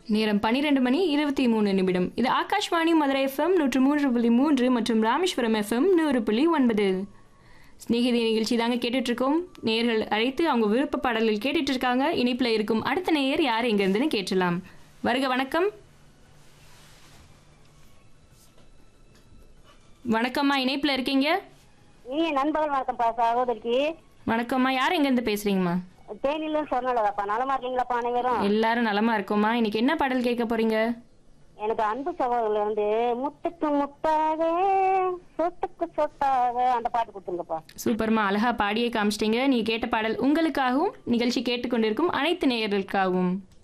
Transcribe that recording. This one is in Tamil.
நேரம் பன்னிரெண்டு மணி இருபத்தி மூணு நிமிடம் இது ஆகாஷ்வாணி மதுரை எஃப்எம் நூற்று மூன்று புள்ளி மூன்று மற்றும் ராமேஸ்வரம் எஃப்எம் நூறு புள்ளி ஒன்பது ஸ்நேகிதி நிகழ்ச்சி தாங்க கேட்டுட்டு இருக்கோம் நேர்கள் அழைத்து அவங்க விருப்ப பாடல்கள் கேட்டுட்டு இருக்காங்க இனிப்புல இருக்கும் அடுத்த நேயர் யார் எங்க இருந்துன்னு கேட்டலாம் வருக வணக்கம் வணக்கம்மா இணைப்புல இருக்கீங்க இனிய நண்பர்கள் வணக்கம்ப்பா சகோதரிக்கு வணக்கம்மா யார் எங்க இருந்து பேசுறீங்கம்மா தேனில சொன்னலதாப்பா நலமா இருக்கீங்களாப்பா அனைவரும் எல்லாரும் நலமா இருக்கோம்மா இன்னைக்கு என்ன பாடல் கேட்க போறீங்க எனக்கு அன்பு சகோதரர்கள் வந்து முத்துக்கு முத்தாக சொத்துக்கு சொத்தாக அந்த பாட்டு கொடுத்துருங்கப்பா சூப்பர்மா அழகா பாடியே காமிச்சிட்டீங்க நீ கேட்ட பாடல் உங்களுக்காகவும் நிகழ்ச்சி கேட்டுக்கொண்டிருக்கும் அனைத்து நேயர்களுக்காகவும்